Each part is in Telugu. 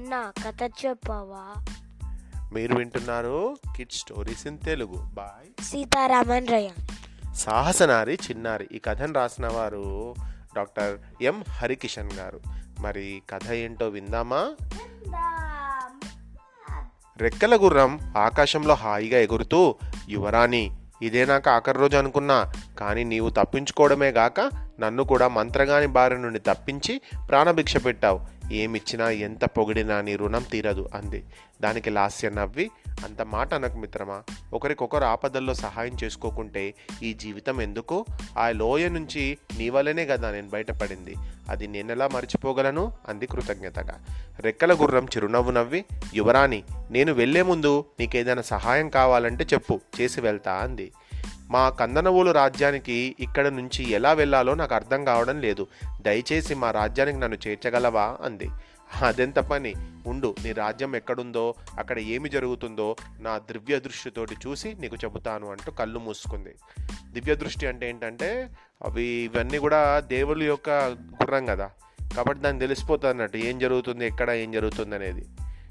అన్న కథ చెప్పవా మీరు వింటున్నారు kid stories in Telugu by Sitaraman రయ్య సాహసనారి చిన్నారి ఈ కథను రాసిన వారు డాక్టర్ ఎం హరికిషన్ గారు మరి కథ ఏంటో విందామా రెక్కల గుర్రం ఆకాశంలో హాయిగా ఎగురుతూ యువరాణి ఇదే నాకు ఆఖరి రోజు అనుకున్నా కానీ నీవు తప్పించుకోవడమే గాక నన్ను కూడా మంత్రగాని బారి నుండి తప్పించి ప్రాణభిక్ష పెట్టావు ఏమిచ్చినా ఎంత పొగిడినా నీ రుణం తీరదు అంది దానికి లాస్య నవ్వి అంత మాట అనకు మిత్రమా ఒకరికొకరు ఆపదల్లో సహాయం చేసుకోకుంటే ఈ జీవితం ఎందుకు ఆ లోయ నుంచి నీ వల్లనే కదా నేను బయటపడింది అది నేనెలా మర్చిపోగలను అంది కృతజ్ఞతగా రెక్కల గుర్రం చిరునవ్వు నవ్వి యువరాణి నేను వెళ్లే ముందు నీకేదైనా సహాయం కావాలంటే చెప్పు చేసి వెళ్తా అంది మా కందనవోలు రాజ్యానికి ఇక్కడ నుంచి ఎలా వెళ్ళాలో నాకు అర్థం కావడం లేదు దయచేసి మా రాజ్యానికి నన్ను చేర్చగలవా అంది అదెంత పని ఉండు నీ రాజ్యం ఎక్కడుందో అక్కడ ఏమి జరుగుతుందో నా దివ్య దృష్టితోటి చూసి నీకు చెబుతాను అంటూ కళ్ళు మూసుకుంది దివ్య దృష్టి అంటే ఏంటంటే అవి ఇవన్నీ కూడా దేవుళ్ళ యొక్క గుర్రం కదా కాబట్టి దాన్ని తెలిసిపోతుంది అన్నట్టు ఏం జరుగుతుంది ఎక్కడ ఏం జరుగుతుంది అనేది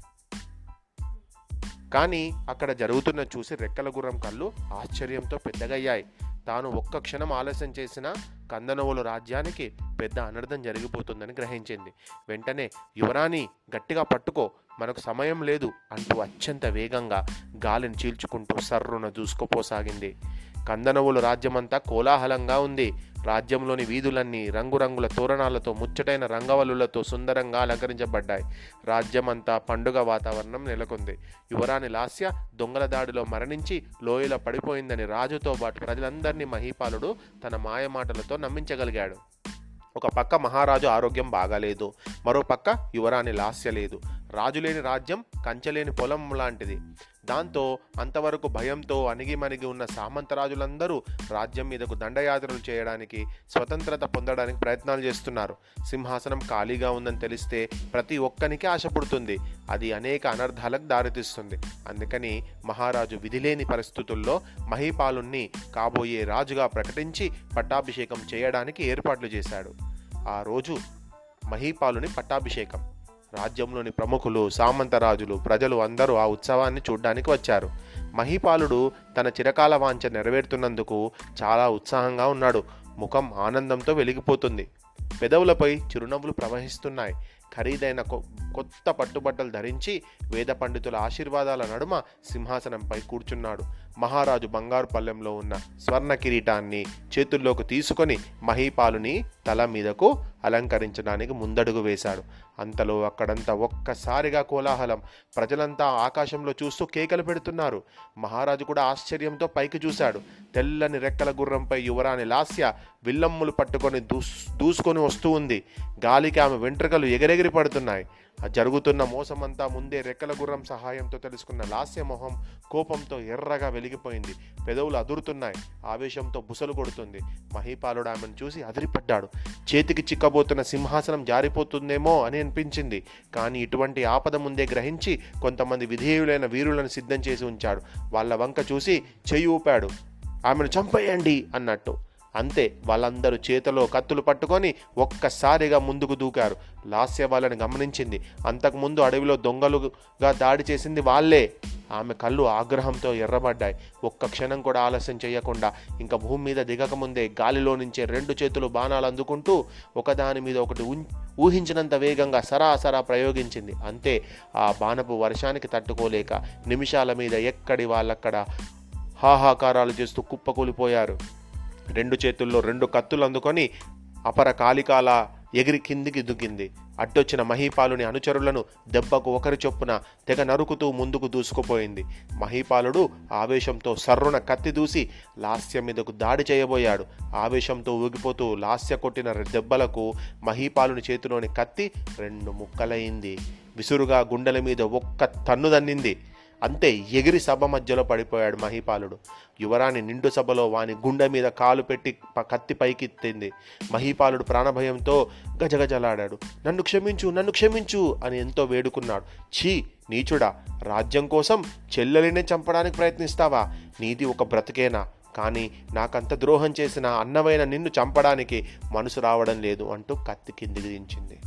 కానీ అక్కడ జరుగుతున్న చూసి రెక్కల గుర్రం కళ్ళు ఆశ్చర్యంతో పెద్దగయ్యాయి తాను ఒక్క క్షణం ఆలస్యం చేసిన కందనవుల రాజ్యానికి పెద్ద అనర్థం జరిగిపోతుందని గ్రహించింది వెంటనే యువరాణి గట్టిగా పట్టుకో మనకు సమయం లేదు అంటూ అత్యంత వేగంగా గాలిని చీల్చుకుంటూ సర్రున దూసుకుపోసాగింది కందనవుల రాజ్యమంతా కోలాహలంగా ఉంది రాజ్యంలోని వీధులన్నీ రంగురంగుల తోరణాలతో ముచ్చటైన రంగవల్లులతో సుందరంగా అలంకరించబడ్డాయి రాజ్యమంతా పండుగ వాతావరణం నెలకొంది యువరాణి లాస్య దొంగల దాడిలో మరణించి లోయలో పడిపోయిందని రాజుతో పాటు ప్రజలందరినీ మహీపాలుడు తన మాయమాటలతో నమ్మించగలిగాడు ఒక పక్క మహారాజు ఆరోగ్యం బాగాలేదు మరో పక్క యువరాణి లాస్య లేదు రాజులేని రాజ్యం కంచెలేని పొలం లాంటిది దాంతో అంతవరకు భయంతో అణిగిమణిగి ఉన్న సామంతరాజులందరూ రాజ్యం మీదకు దండయాత్రలు చేయడానికి స్వతంత్రత పొందడానికి ప్రయత్నాలు చేస్తున్నారు సింహాసనం ఖాళీగా ఉందని తెలిస్తే ప్రతి ఒక్కనికి ఆశ పుడుతుంది అది అనేక అనర్థాలకు దారితీస్తుంది అందుకని మహారాజు విధిలేని పరిస్థితుల్లో మహీపాలుణ్ణి కాబోయే రాజుగా ప్రకటించి పట్టాభిషేకం చేయడానికి ఏర్పాట్లు చేశాడు ఆ రోజు మహీపాలుని పట్టాభిషేకం రాజ్యంలోని ప్రముఖులు సామంతరాజులు ప్రజలు అందరూ ఆ ఉత్సవాన్ని చూడ్డానికి వచ్చారు మహీపాలుడు తన చిరకాల వాంఛ నెరవేరుతున్నందుకు చాలా ఉత్సాహంగా ఉన్నాడు ముఖం ఆనందంతో వెలిగిపోతుంది పెదవులపై చిరునవ్వులు ప్రవహిస్తున్నాయి ఖరీదైన కొ- కొత్త పట్టుబట్టలు ధరించి వేద పండితుల ఆశీర్వాదాల నడుమ సింహాసనంపై కూర్చున్నాడు మహారాజు బంగారు పల్లెంలో ఉన్న స్వర్ణ కిరీటాన్ని చేతుల్లోకి తీసుకొని మహీపాలుని తల మీదకు అలంకరించడానికి ముందడుగు వేశాడు అంతలో అక్కడంతా ఒక్కసారిగా కోలాహలం ప్రజలంతా ఆకాశంలో చూస్తూ కేకలు పెడుతున్నారు మహారాజు కూడా ఆశ్చర్యంతో పైకి చూశాడు తెల్లని రెక్కల గుర్రంపై యువరాణి లాస్య విల్లమ్ములు పట్టుకొని దూస్ దూసుకొని వస్తూ ఉంది గాలికి ఆమె వెంట్రుకలు ఎగరెగిరి పడుతున్నాయి ఆ జరుగుతున్న మోసమంతా ముందే రెక్కల గుర్రం సహాయంతో తెలుసుకున్న లాస్య మొహం కోపంతో ఎర్రగా వెలిగిపోయింది పెదవులు అదురుతున్నాయి ఆవేశంతో బుసలు కొడుతుంది మహీపాలుడు ఆమెను చూసి అదిరిపడ్డాడు చేతికి చిక్కబోతున్న సింహాసనం జారిపోతుందేమో అని అనిపించింది కానీ ఇటువంటి ఆపద ముందే గ్రహించి కొంతమంది విధేయులైన వీరులను సిద్ధం చేసి ఉంచాడు వాళ్ళ వంక చూసి చెయ్యి ఊపాడు ఆమెను చంపేయండి అన్నట్టు అంతే వాళ్ళందరూ చేతిలో కత్తులు పట్టుకొని ఒక్కసారిగా ముందుకు దూకారు లాస్య వాళ్ళని గమనించింది అంతకుముందు అడవిలో దొంగలుగా దాడి చేసింది వాళ్ళే ఆమె కళ్ళు ఆగ్రహంతో ఎర్రబడ్డాయి ఒక్క క్షణం కూడా ఆలస్యం చేయకుండా ఇంకా భూమి మీద దిగకముందే గాలిలో నుంచే రెండు చేతులు బాణాలు అందుకుంటూ ఒకదాని మీద ఒకటి ఉం ఊహించినంత వేగంగా సరాసరా ప్రయోగించింది అంతే ఆ బాణపు వర్షానికి తట్టుకోలేక నిమిషాల మీద ఎక్కడి వాళ్ళక్కడ హాహాకారాలు చేస్తూ కుప్పకూలిపోయారు రెండు చేతుల్లో రెండు కత్తులు అందుకొని అపర కాలికాల ఎగిరి కిందికి దుగ్గింది అడ్డొచ్చిన మహీపాలుని అనుచరులను దెబ్బకు ఒకరి చొప్పున తెగ నరుకుతూ ముందుకు దూసుకుపోయింది మహీపాలుడు ఆవేశంతో సర్రున కత్తి దూసి లాస్య మీదకు దాడి చేయబోయాడు ఆవేశంతో ఊగిపోతూ లాస్య కొట్టిన దెబ్బలకు మహీపాలుని చేతిలోని కత్తి రెండు ముక్కలైంది విసురుగా గుండెల మీద ఒక్క తన్ను దన్నింది అంతే ఎగిరి సభ మధ్యలో పడిపోయాడు మహీపాలుడు యువరాణి నిండు సభలో వాని గుండె మీద కాలు పెట్టి ప- కత్తి పైకెత్తింది మహీపాలుడు ప్రాణభయంతో గజగజలాడాడు నన్ను క్షమించు నన్ను క్షమించు అని ఎంతో వేడుకున్నాడు ఛీ నీచుడా రాజ్యం కోసం చెల్లెలినే చంపడానికి ప్రయత్నిస్తావా నీది ఒక బ్రతికేనా కానీ నాకంత ద్రోహం చేసిన అన్నమైన నిన్ను చంపడానికి మనసు రావడం లేదు అంటూ కత్తి కిందికి దించింది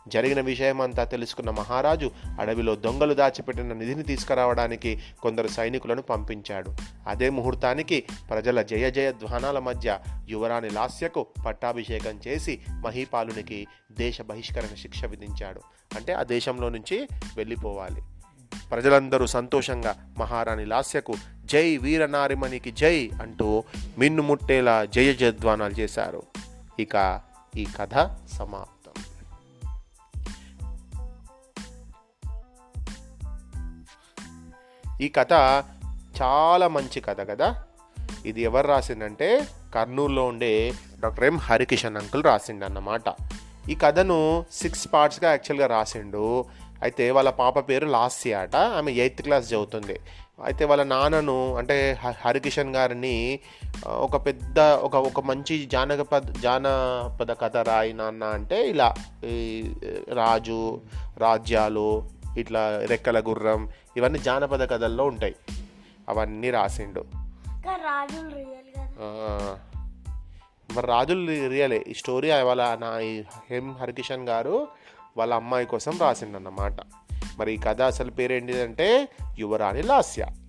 జరిగిన విషయం అంతా తెలుసుకున్న మహారాజు అడవిలో దొంగలు దాచిపెట్టిన నిధిని తీసుకురావడానికి కొందరు సైనికులను పంపించాడు అదే ముహూర్తానికి ప్రజల జయ జయ ధ్వానాల మధ్య యువరాణి లాస్యకు పట్టాభిషేకం చేసి మహీపాలునికి దేశ బహిష్కరణ శిక్ష విధించాడు అంటే ఆ దేశంలో నుంచి వెళ్ళిపోవాలి ప్రజలందరూ సంతోషంగా మహారాణి లాస్యకు జై వీరనారిమణికి జై అంటూ మిన్నుముట్టేలా జయ జయధ్వానాలు చేశారు ఇక ఈ కథ సమాప్తం ఈ కథ చాలా మంచి కథ కదా ఇది ఎవరు రాసిందంటే కర్నూలులో ఉండే డాక్టర్ ఎం హరికిషన్ అంకుల్ రాసిండు అన్నమాట ఈ కథను సిక్స్ పార్ట్స్గా యాక్చువల్గా రాసిండు అయితే వాళ్ళ పాప పేరు లాస్య అట ఆమె ఎయిత్ క్లాస్ చదువుతుంది అయితే వాళ్ళ నాన్నను అంటే హ- హరికిషన్ గారిని ఆ, ఒక పెద్ద ఒక ఒక మంచి జానపద జానపద కథ రాయి నాన్న అంటే ఇలా ఈ రాజు రాజ్యాలు ఇట్లా రెక్కల గుర్రం ఇవన్నీ జానపద కథల్లో ఉంటాయి అవన్నీ రాసిండు కానీ రాజులు రియల్ కదా ఆ, మరి రాజులు రియలే ఈ స్టోరీ వాళ్ళ నా ఈ హెమ్ హరికిషన్ గారు వాళ్ళ అమ్మాయి కోసం రాసిండన్నమాట మరి ఈ కథ అసలు పేరేంటిదంటే యువరాణి లాస్య